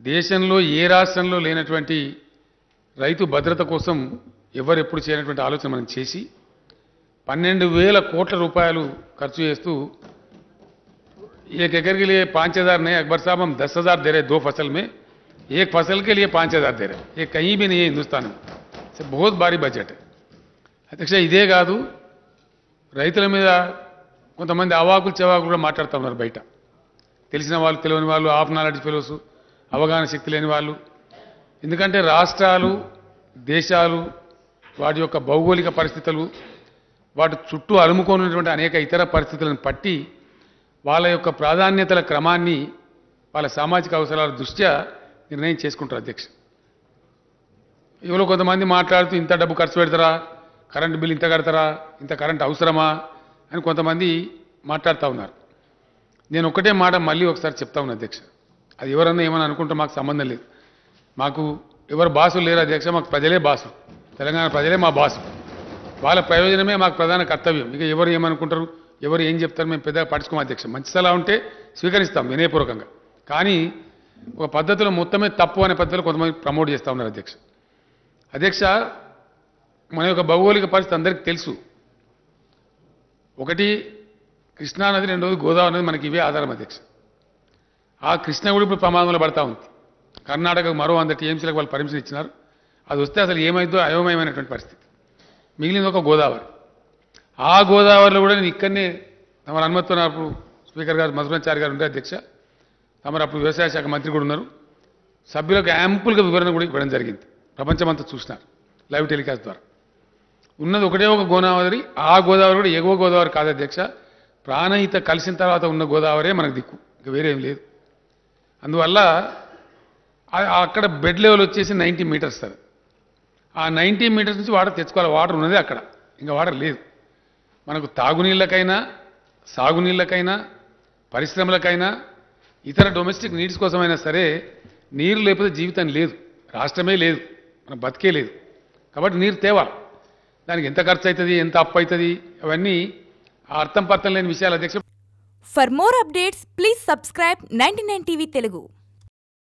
దేశంలో ఏ రాష్ట్రంలో లేనటువంటి రైతు భద్రత కోసం ఎవరు ఎప్పుడు చేయనటువంటి ఆలోచన మనం చేసి పన్నెండు వేల కోట్ల రూపాయలు ఖర్చు చేస్తూ एक एकड़ के लिए पाँच हजार नहीं अकबर साहब हम दस हजार दे रहे हैं दो फसल में एक फसल के लिए पाँच हजार दे रहे हैं ये कहीं भी नहीं है हिंदुस्तान में से बहुत भारी बजट है అధ్యక్ష ఇదే కాదు రైతుల మీద కొంతమంది అవాకులు చెవాకులు కూడా మాట్లాడుతూ ఉన్నారు బయట తెలిసిన వాళ్ళు తెలియని వాళ్ళు ఆఫ్ నాలెడ్జ్ ఫెలోస్ అవగాహన శక్తి లేని వాళ్ళు ఎందుకంటే రాష్ట్రాలు దేశాలు వాటి యొక్క భౌగోళిక పరిస్థితులు వాటి చుట్టూ అలుముకోనున్నటువంటి అనేక ఇతర పరిస్థితులను పట్టి వాళ్ళ యొక్క ప్రాధాన్యతల క్రమాన్ని వాళ్ళ సామాజిక అవసరాల దృష్ట్యా నిర్ణయం చేసుకుంటారు అధ్యక్ష ఎవరో కొంతమంది మాట్లాడుతూ ఇంత డబ్బు ఖర్చు పెడతారా కరెంటు బిల్ ఇంత కడతారా ఇంత కరెంట్ అవసరమా అని కొంతమంది మాట్లాడుతూ ఉన్నారు నేను ఒకటే మాట మళ్ళీ ఒకసారి చెప్తా ఉన్నా అధ్యక్ష అది ఎవరన్నా ఏమని అనుకుంటే మాకు సంబంధం లేదు మాకు ఎవరు బాసులు లేరు అధ్యక్ష మాకు ప్రజలే బాసు తెలంగాణ ప్రజలే మా బాసు వాళ్ళ ప్రయోజనమే మాకు ప్రధాన కర్తవ్యం ఇక ఎవరు ఏమనుకుంటారు ఎవరు ఏం చెప్తారు మేము పెద్దగా పట్టించుకోం అధ్యక్ష మంచి సలహా ఉంటే స్వీకరిస్తాం వినయపూర్వకంగా కానీ ఒక పద్ధతిలో మొత్తమే తప్పు అనే పద్ధతిలో కొంతమంది ప్రమోట్ చేస్తూ ఉన్నారు అధ్యక్ష అధ్యక్ష మన యొక్క భౌగోళిక పరిస్థితి అందరికీ తెలుసు ఒకటి కృష్ణానది రెండోది గోదావరి నది మనకి ఇవే ఆధారం అధ్యక్ష ఆ కృష్ణ కూడా ఇప్పుడు ప్రమాదంలో పడతా ఉంది కర్ణాటకకు మరో వంద టీఎంసీలకు వాళ్ళు పర్మిషన్ ఇచ్చినారు అది వస్తే అసలు ఏమైందో అయోమయమైనటువంటి పరిస్థితి మిగిలింది ఒక గోదావరి ఆ గోదావరిలో కూడా నేను ఇక్కడనే తమ అనుమతితో అప్పుడు స్పీకర్ గారు మధురాచారి గారు ఉండే అధ్యక్ష తమరు అప్పుడు వ్యవసాయ శాఖ మంత్రి కూడా ఉన్నారు సభ్యులకు యాంపుల్గా వివరణ కూడా ఇవ్వడం జరిగింది ప్రపంచమంతా చూసినారు లైవ్ టెలికాస్ట్ ద్వారా ఉన్నది ఒకటే ఒక గోదావరి ఆ గోదావరి కూడా ఎగువ గోదావరి కాదు అధ్యక్ష ప్రాణహిత కలిసిన తర్వాత ఉన్న గోదావరే మనకు దిక్కు ఇంకా వేరేం లేదు అందువల్ల ఆ- అక్కడ బెడ్ లెవెల్ వచ్చేసి నైంటీ మీటర్స్ సార్ ఆ నైంటీ మీటర్స్ నుంచి వాటర్ తెచ్చుకోవాలి వాటర్ ఉన్నది అక్కడ ఇంకా వాటర్ లేదు మనకు తాగునీళ్ళకైనా సాగునీళ్ళకైనా పరిశ్రమలకైనా ఇతర డొమెస్టిక్ నీడ్స్ కోసమైనా సరే నీరు లేకపోతే జీవితం లేదు రాష్ట్రమే లేదు మన బతికే లేదు కాబట్టి నీరు తేవాలి దానికి ఎంత ఖర్చు అవుతుంది ఎంత అప్పు అవుతుంది అవన్నీ ఆ అర్థం పర్థం లేని విషయాలు అధ్యక్ష For more updates, please subscribe 99 TV Telugu.